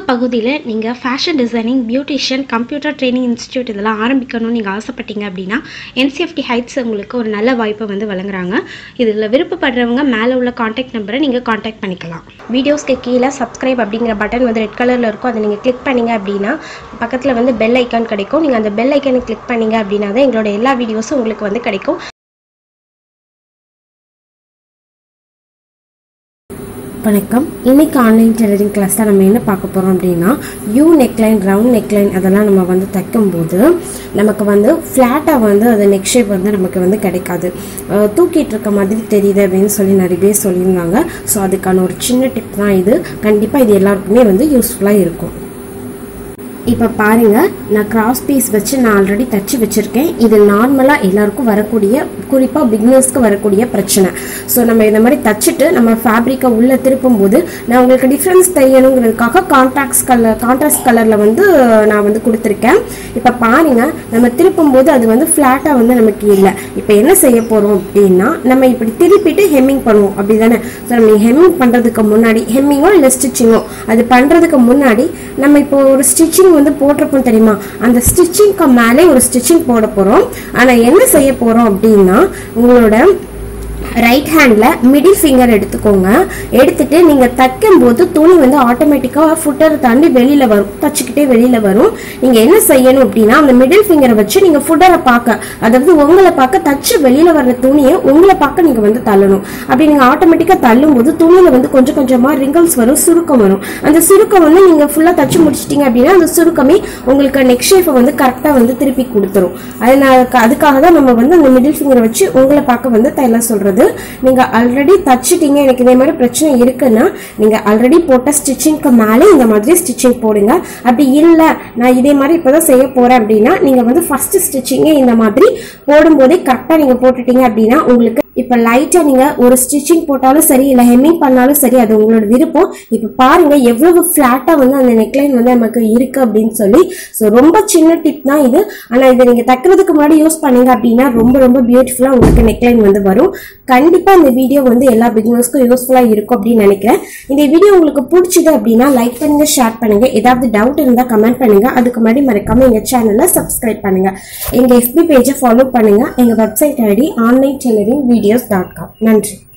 பகுதியில் நீங்கள் fashion designing beautician computer training institute இதெல்லாம் ஆரம்பிக்கணும்னு நீங்கள் ஆசைப்பட்டீங்க அப்படின்னா என்சிஎஃப்டி ஹைட்ஸ் உங்களுக்கு ஒரு நல்ல வாய்ப்பை வந்து வழங்குறாங்க இதில் விருப்பப்படுறவங்க மேலே உள்ள காண்டாக்ட் நம்பரை நீங்கள் காண்டாக்ட் பண்ணிக்கலாம் வீடியோஸ்க்கு கீழே சப்ஸ்கிரைப் அப்படிங்கிற பட்டன் வந்து ரெட் கலரில் இருக்கும் அதை நீங்கள் கிளிக் பண்ணீங்க அப்படின்னா பக்கத்தில் வந்து பெல் ஐக்கான் கிடைக்கும் நீங்கள் அந்த பெல் ஐக்கானை கிளிக் பண்ணீங்க அப்படின்னா தான் எங்களோட எல்லா வீடியோஸும் உங்களுக்கு வந்து கிடைக்கும் வணக்கம் இன்னைக்கு ஆன்லைன் டெய்லரிங் கிளாஸில் நம்ம என்ன பார்க்க போகிறோம் அப்படின்னா யூ நெக்லைன் ரவுண்ட் நெக்லைன் அதெல்லாம் நம்ம வந்து தைக்கும்போது நமக்கு வந்து ஃப்ளாட்டாக வந்து அது நெக் ஷேப் வந்து நமக்கு வந்து கிடைக்காது அஹ் தூக்கிட்டு இருக்க மாதிரி தெரியுது அப்படின்னு சொல்லி நிறைய பேர் சொல்லியிருந்தாங்க ஸோ அதுக்கான ஒரு சின்ன டிப் தான் இது கண்டிப்பாக இது எல்லாருக்குமே வந்து யூஸ்ஃபுல்லாக இருக்கும் இப்போ பாருங்க நான் கிராஸ் பீஸ் வச்சு நான் ஆல்ரெடி தச்சு வச்சிருக்கேன் இது நார்மலாக எல்லாருக்கும் வரக்கூடிய குறிப்பாக பிகினர்ஸ்க்கு வரக்கூடிய பிரச்சனை ஸோ நம்ம இந்த மாதிரி தச்சுட்டு நம்ம ஃபேப்ரிக்கை உள்ளே திருப்பும் போது நான் உங்களுக்கு டிஃப்ரென்ஸ் தெரியணுங்கிறதுக்காக கான்ட்ராக்ட்ஸ் கலர் கான்ட்ராஸ்ட் கலரில் வந்து நான் வந்து கொடுத்துருக்கேன் இப்போ பாருங்க நம்ம திருப்பும் போது அது வந்து ஃப்ளாட்டாக வந்து நமக்கு இல்லை இப்போ என்ன செய்ய போகிறோம் அப்படின்னா நம்ம இப்படி திருப்பிட்டு ஹெம்மிங் பண்ணுவோம் அப்படி தானே ஸோ நம்ம ஹெம்மிங் பண்ணுறதுக்கு முன்னாடி ஹெம்மிங்கோ இல்லை ஸ்டிச்சிங்கோ அது பண்ணுறதுக்கு முன்னாடி நம்ம இப்போ ஒரு ஸ்டிச்சிங் வந்து போட்டிருப்போம் தெரியுமா அந்த ஸ்டிச்சிங்க்கு மேலே ஒரு ஸ்டிச்சிங் போட போகிறோம் ஆனால் என்ன செய்ய போகிறோம் அப்படின்னா உங்களோட ரைட் ஹேண்டில் மிடில் ஃபிங்கர் எடுத்துக்கோங்க எடுத்துட்டு நீங்கள் தைக்கும் போது துணி வந்து ஆட்டோமேட்டிக்காக ஃபுட்டரை தாண்டி வெளியில் வரும் தச்சுக்கிட்டே வெளியில் வரும் நீங்கள் என்ன செய்யணும் அப்படின்னா அந்த மிடில் ஃபிங்கரை வச்சு நீங்கள் ஃபுட்டரை பார்க்க அதாவது உங்களை பார்க்க தச்சு வெளியில் வர்ற துணியை உங்களை பார்க்க நீங்கள் வந்து தள்ளணும் அப்படி நீங்கள் ஆட்டோமேட்டிக்காக தள்ளும் போது துணியில் வந்து கொஞ்சம் கொஞ்சமாக ரிங்கல்ஸ் வரும் சுருக்கம் வரும் அந்த சுருக்கம் வந்து நீங்கள் ஃபுல்லாக தச்சு முடிச்சிட்டீங்க அப்படின்னா அந்த சுருக்கமே உங்களுக்கு நெக் ஷேப்பை வந்து கரெக்டாக வந்து திருப்பி கொடுத்துரும் அதனால அதுக்காக தான் நம்ம வந்து அந்த மிடில் ஃபிங்கரை வச்சு உங்களை பார்க்க வந்து தையல சொல்கிறது நீங்க ஆல்ரெடி தச்சிட்டீங்க எனக்கு இதே மாதிரி பிரச்சனை இருக்குன்னா நீங்க ஆல்ரெடி போட்ட ஸ்டிச்சிங்க்கு மேலே இந்த மாதிரி ஸ்டிச்சிங் போடுங்க அப்படி இல்லை நான் இதே மாதிரி இப்போதான் செய்ய போறேன் அப்படின்னா நீங்க வந்து ஃபர்ஸ்ட் ஸ்டிச்சிங்கே இந்த மாதிரி போடும்போதே கரெக்டாக நீங்க போட்டுட்டீங்க அப்படின்னா உங்களுக்கு இப்போ லைட்டாக நீங்கள் ஒரு ஸ்டிச்சிங் போட்டாலும் சரி இல்லை ஹெம்மிங் பண்ணாலும் சரி அது உங்களோட விருப்பம் இப்போ பாருங்க எவ்வளவு ஃப்ளாட்டாக வந்து அந்த நெக்லைன் வந்து நமக்கு இருக்கு அப்படின்னு சொல்லி ஸோ ரொம்ப சின்ன டிப் தான் இது ஆனால் இதை நீங்கள் தைக்கிறதுக்கு முன்னாடி யூஸ் பண்ணீங்க அப்படின்னா ரொம்ப ரொம்ப பியூட்டிஃபுல்லாக உங்களுக்கு நெக்லைன் வந்து வரும் கண்டிப்பாக இந்த வீடியோ வந்து எல்லா பிகினர்ஸ்க்கும் யூஸ்ஃபுல்லாக இருக்கும் அப்படின்னு நினைக்கிறேன் இந்த வீடியோ உங்களுக்கு பிடிச்சது அப்படின்னா லைக் பண்ணுங்க ஷேர் பண்ணுங்க ஏதாவது டவுட் இருந்தால் கமெண்ட் பண்ணுங்க அதுக்கு முன்னாடி மறக்காம எங்கள் சேனலை சப்ஸ்கிரைப் பண்ணுங்க எங்கள் எஃபி பேஜை ஃபாலோ பண்ணுங்க எங்கள் website ID online tailoring videos dot com நன்றி